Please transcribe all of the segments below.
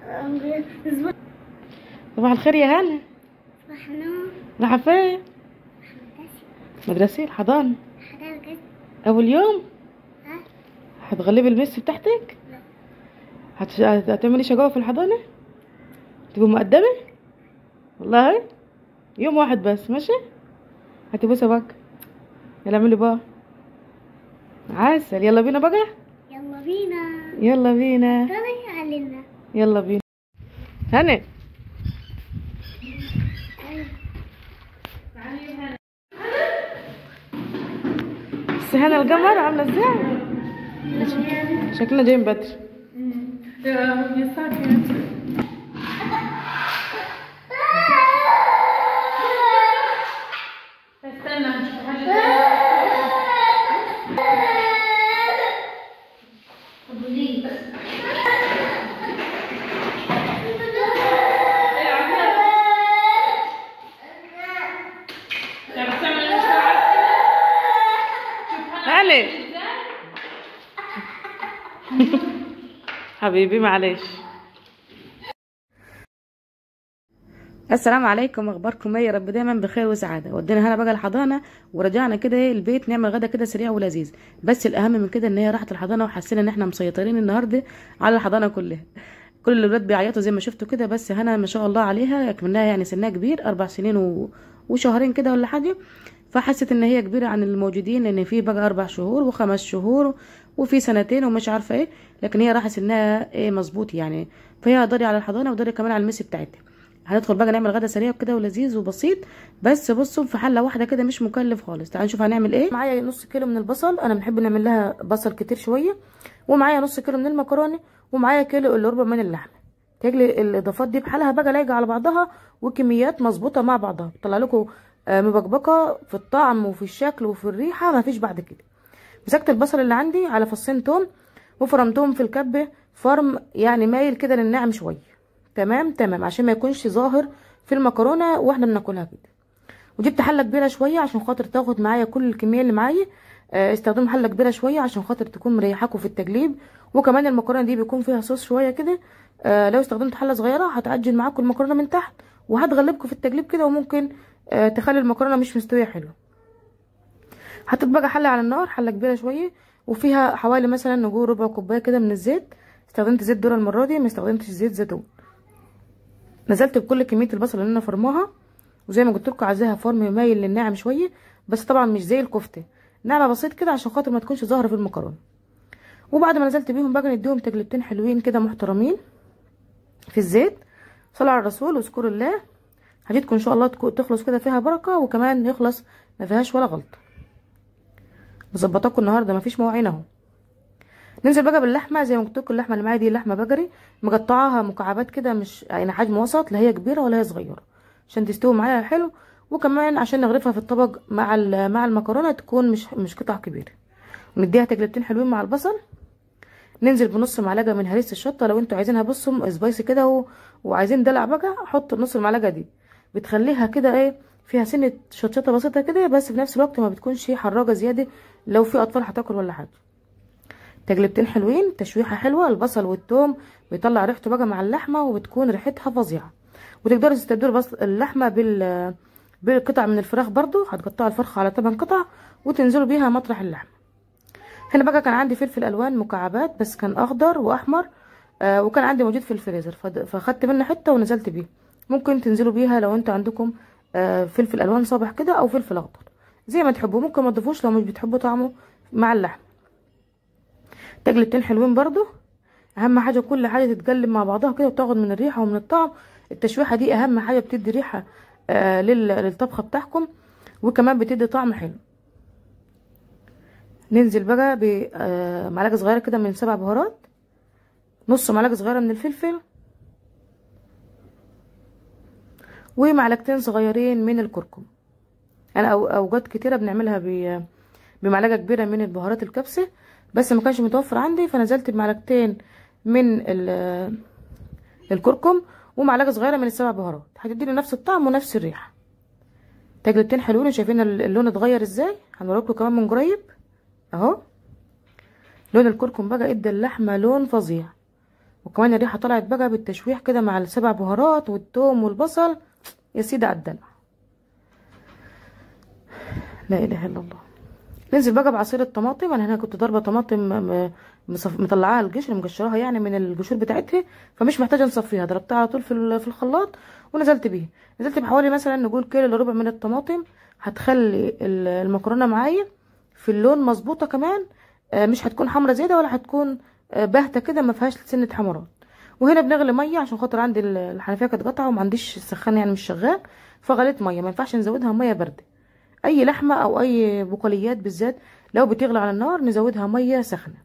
صباح الخير يا هلا محنون رايحة فين؟ مدرسة الحضانة حضرتك أول يوم ها؟ هتغلبي المس بتاعتك؟ لا هتش... هتعملي شقاوة في الحضانة؟ تبقى مقدمة؟ والله يوم واحد بس ماشي؟ هاتي بوسة بقى يلا اعملي بقى عسل يلا بينا بقى يلا بينا يلا بينا طلع علينا يلا بينا هني بس هنا القمر عاملة ازاي؟ شكلنا جايين بدري هني حبيبي معلش السلام عليكم اخباركم ايه يا رب دايما بخير وسعاده ودينا هنا بقى الحضانه ورجعنا كده ايه البيت نعمل غدا كده سريع ولذيذ بس الاهم من كده ان هي راحت الحضانه وحسينا ان احنا مسيطرين النهارده على الحضانه كلها كل الاولاد بيعيطوا زي ما شفتوا كده بس هنا ما شاء الله عليها كمنها يعني سنها كبير اربع سنين و... وشهرين كده ولا حاجه فحست ان هي كبيره عن الموجودين لان في بقى اربع شهور وخمس شهور وفي سنتين ومش عارفه ايه لكن هي راحت سنها ايه مظبوط يعني فهي داري على الحضانه وداري كمان على الميس بتاعتها هندخل بقى نعمل غدا سريع كده ولذيذ وبسيط بس بصوا في حله واحده كده مش مكلف خالص تعالوا نشوف هنعمل ايه معايا نص كيلو من البصل انا بنحب نعمل لها بصل كتير شويه ومعايا نص كيلو من المكرونه ومعايا كيلو الا ربع من اللحمه تجلي الاضافات دي بحالها بقى لايقه على بعضها وكميات مظبوطه مع بعضها طلع لكم آه، مبكبكه في الطعم وفي الشكل وفي الريحه ما فيش بعد كده مسكت البصل اللي عندي على فصين توم وفرمتهم في الكبه فرم يعني مايل كده للناعم شويه تمام تمام عشان ما يكونش ظاهر في المكرونه واحنا بناكلها كده وجبت حله كبيره شويه عشان خاطر تاخد معايا كل الكميه اللي معايا آه، استخدموا حله كبيره شويه عشان خاطر تكون مريحاكم في التجليب وكمان المكرونه دي بيكون فيها صوص شويه كده آه، لو استخدمت حله صغيره هتعجن معاكم المكرونه من تحت وهتغلبكم في التجليب كده وممكن آه، تخلي المكرونه مش مستويه حلو حطيت بقى حله على النار حله كبيره شويه وفيها حوالي مثلا نجور ربع كوبايه كده من الزيت استخدمت زيت ذره المره دي ما استخدمتش زيت زيتون نزلت بكل كميه البصل اللي انا فرماها وزي ما قلت لكم عايزاها فرم مايل للناعم شويه بس طبعا مش زي الكفته ناعمه بسيط كده عشان خاطر ما تكونش ظاهره في المكرونه وبعد ما نزلت بيهم بقى نديهم تجلبتين حلوين كده محترمين في الزيت صلى على الرسول واذكروا الله حاجتكم ان شاء الله تكو- تخلص كده فيها بركه وكمان يخلص ما فيهاش ولا غلطه مظبطاكم النهارده ما فيش مواعين اهو ننزل بقى باللحمه زي ما قلت لكم اللحمه اللي معايا دي لحمه بقري مقطعاها مكعبات كده مش يعني حجم وسط لا هي كبيره ولا هي صغيره عشان تستوي معايا حلو وكمان عشان نغرفها في الطبق مع ال- مع المكرونه تكون مش مش قطع كبيره ونديها تجلبتين حلوين مع البصل ننزل بنص معلقه من هريسه الشطه لو انتوا عايزينها بصوا سبايسي كده و... وعايزين دلع بقى حط نص المعلقه دي بتخليها كده ايه فيها سنه شطشطه بسيطه كده بس في نفس الوقت ما بتكونش حراجه زياده لو في اطفال هتاكل ولا حاجه تجلبتين حلوين تشويحه حلوه البصل والثوم بيطلع ريحته بقى مع اللحمه وبتكون ريحتها فظيعه وتقدروا تستبدلوا بس اللحمه بال بالقطع من الفراخ برضو هتقطعوا الفرخه على 8 قطع وتنزلوا بيها مطرح اللحمه هنا بقى كان عندي فلفل الوان مكعبات بس كان اخضر واحمر آه وكان عندي موجود في الفريزر فد- فاخدت منه حته ونزلت بيه ممكن تنزلوا بيها لو انتوا عندكم آه فلفل الوان صابح كده او فلفل اخضر زي ما تحبوا ممكن ما تضيفوش لو مش بتحبوا طعمه مع اللحم تجلبتين حلوين برضو اهم حاجه كل حاجه تتقلب مع بعضها كده وتاخد من الريحه ومن الطعم التشويحه دي اهم حاجه بتدي ريحه آه لل- للطبخه بتاعكم وكمان بتدي طعم حلو ننزل بقى بمعلقه صغيره كده من سبع بهارات نص معلقه صغيره من الفلفل ومعلقتين صغيرين من الكركم انا أو- اوقات كتيره بنعملها ب- بمعلقه كبيره من البهارات الكبسه بس ما كانش متوفر عندي فنزلت بمعلقتين من ال- الكركم ومعلقه صغيره من السبع بهارات هتديني نفس الطعم ونفس الريحه تجربتين حلوين شايفين اللون اتغير ازاي هنوريكم كمان من قريب اهو لون الكركم بقى ادى اللحمه لون فظيع وكمان الريحه طلعت بقى بالتشويح كده مع السبع بهارات والثوم والبصل يا سيدي على الدلع لا اله الا الله ننزل بقى بعصير الطماطم انا هنا كنت ضاربه طماطم م- مصف... مطلعاها القشر مقشراها يعني من القشور بتاعتها فمش محتاجه نصفيها ضربتها على طول في ال- في الخلاط ونزلت بيها نزلت بحوالي مثلا نقول كيلو الا ربع من الطماطم هتخلي ال- المكرونه معايا في اللون مظبوطه كمان آه، مش هتكون حمرا زياده ولا هتكون آه، باهته كده ما فيهاش سنه حمرات وهنا بنغلي ميه عشان خاطر عندي ال- الحنفيه كانت قطعه وما عنديش سخان يعني مش شغال فغليت ميه ما ينفعش نزودها ميه بارده اي لحمه او اي بقوليات بالذات لو بتغلي على النار نزودها ميه سخنه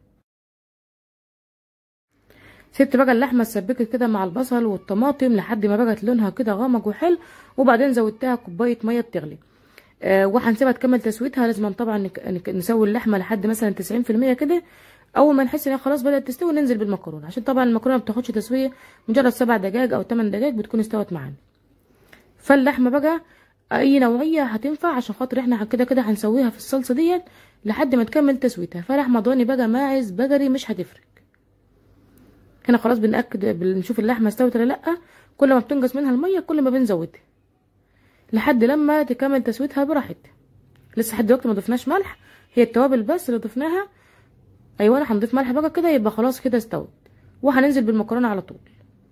سبت بقى اللحمه اتسبكت كده مع البصل والطماطم لحد ما بقت لونها كده غامق وحلو وبعدين زودتها كوبايه ميه بتغلي آه وهنسيبها تكمل تسويتها لازم طبعا نك... نك... نسوي اللحمه لحد مثلا 90% كده اول ما نحس انها خلاص بدات تستوي ننزل بالمكرونه عشان طبعا المكرونه ما بتاخدش تسويه مجرد سبع دقائق او 8 دقائق بتكون استوت معانا فاللحمه بقى اي نوعيه هتنفع عشان خاطر احنا كده كده هنسويها في الصلصه ديت لحد ما تكمل تسويتها فلحمه ضاني بقى ماعز بقري مش هتفرق هنا خلاص بنأكد بنشوف اللحمه استوت ولا لا كل ما بتنقص منها الميه كل ما بنزودها لحد لما تكمل تسويتها براحتها لسه لحد دلوقتي ما ضفناش ملح هي التوابل بس اللي ضفناها ايوه هنضيف ملح بقى كده يبقى خلاص كده استوت وهننزل بالمكرونه على طول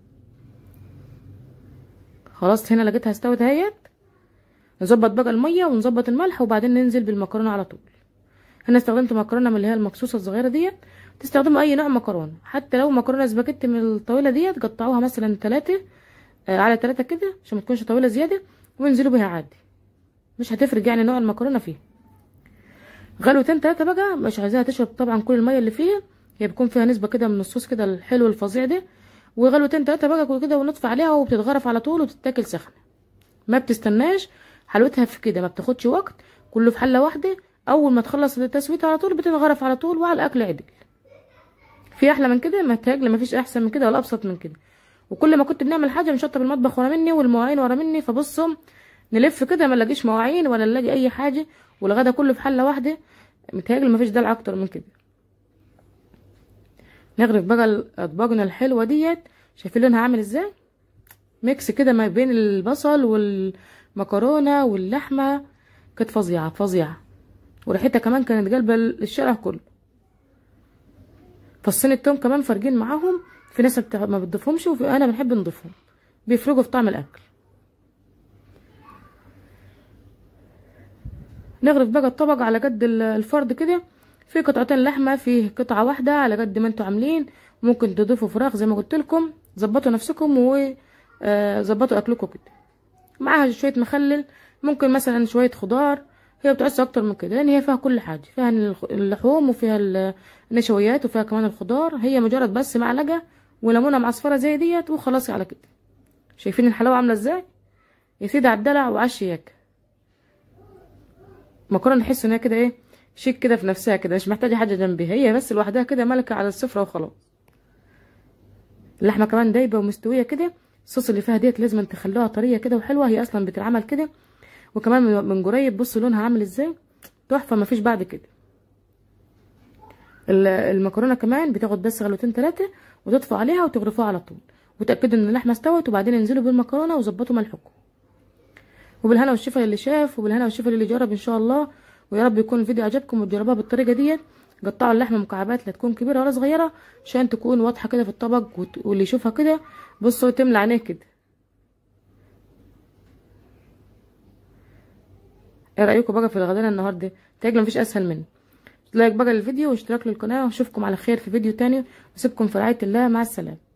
خلاص هنا لقيتها استوت اهيت نظبط بقى الميه ونظبط الملح وبعدين ننزل بالمكرونه على طول هنا استخدمت مكرونه من اللي هي المقصوصه الصغيره ديت تستخدموا اي نوع مكرونه حتى لو مكرونه سباكيتي من الطويله ديت قطعوها مثلا ثلاثة آه على ثلاثة كده عشان ما تكونش طويله زياده وانزلوا بيها عادي مش هتفرق يعني نوع المكرونه فيها غلوتين تلاتة بقى مش عايزاها تشرب طبعا كل الميه اللي فيها هي بيكون فيها نسبه كده من الصوص كده الحلو الفظيع ده وغلوتين تلاتة بقى كده ونطفي عليها وبتتغرف على طول وتتاكل سخنه ما بتستناش حلوتها في كده ما بتاخدش وقت كله في حله واحده اول ما تخلص التسويت على طول بتنغرف على طول وعلى الاكل عدل في احلى من كده ما تهاجل ما فيش احسن من كده ولا ابسط من كده وكل ما كنت بنعمل حاجه بنشطب المطبخ ورا مني والمواعين ورا مني فبصوا نلف كده ما نلاقيش مواعين ولا نلاقي اي حاجه والغدا كله في حله واحده متهيألي ما فيش دلع اكتر من كده نغرف بقى اطباقنا الحلوه ديت شايفين لونها عامل ازاي ميكس كده ما بين البصل والمكرونه واللحمه كانت فظيعه فظيعه وريحتها كمان كانت قلبه الشارع كله فصين التوم كمان فارجين معاهم في ناس بتاع ما بتضيفهمش وفي انا بنحب نضيفهم بيفرقوا في طعم الاكل نغرف بقى الطبق على قد الفرد كده في قطعتين لحمه في قطعه واحده على قد ما انتوا عاملين ممكن تضيفوا فراخ زي ما قلت لكم ظبطوا نفسكم وظبطوا اكلكم كده معاها شويه مخلل ممكن مثلا شويه خضار هي بتعس اكتر من كده لان هي فيها كل حاجه فيها اللحوم وفيها النشويات وفيها كمان الخضار هي مجرد بس معلقه وليمونه معصفره زي ديت وخلاص على كده شايفين الحلاوه عامله ازاي يا سيدي على الدلع وعشياك مكرونه نحس ان هي كده ايه شيك كده في نفسها كده مش محتاجه حاجه جنبها هي بس لوحدها كده ملكه على السفره وخلاص اللحمه كمان دايبه ومستويه كده الصوص اللي فيها ديت لازم تخلوها طريه كده وحلوه هي اصلا بتتعمل كده وكمان من قريب بصوا لونها عامل ازاي تحفه مفيش بعد كده المكرونه كمان بتاخد بس غلوتين ثلاثه وتطفوا عليها وتغرفوها على طول وتاكدوا ان اللحمه استوت وبعدين انزلوا بالمكرونه وظبطوا ملحكم وبالهنا والشفا للي شاف وبالهنا والشفا للي جرب ان شاء الله ويا رب يكون الفيديو عجبكم وتجربوها بالطريقه ديت قطعوا اللحمه مكعبات لا تكون كبيره ولا صغيره عشان تكون واضحه كده في الطبق واللي يشوفها كده بصوا تملى عينيه كده ايه رايكم بقى في الغداء النهارده تاجل مفيش اسهل منه لايك بقى للفيديو واشتراك للقناه واشوفكم على خير في فيديو تاني واسيبكم في رعايه الله مع السلامه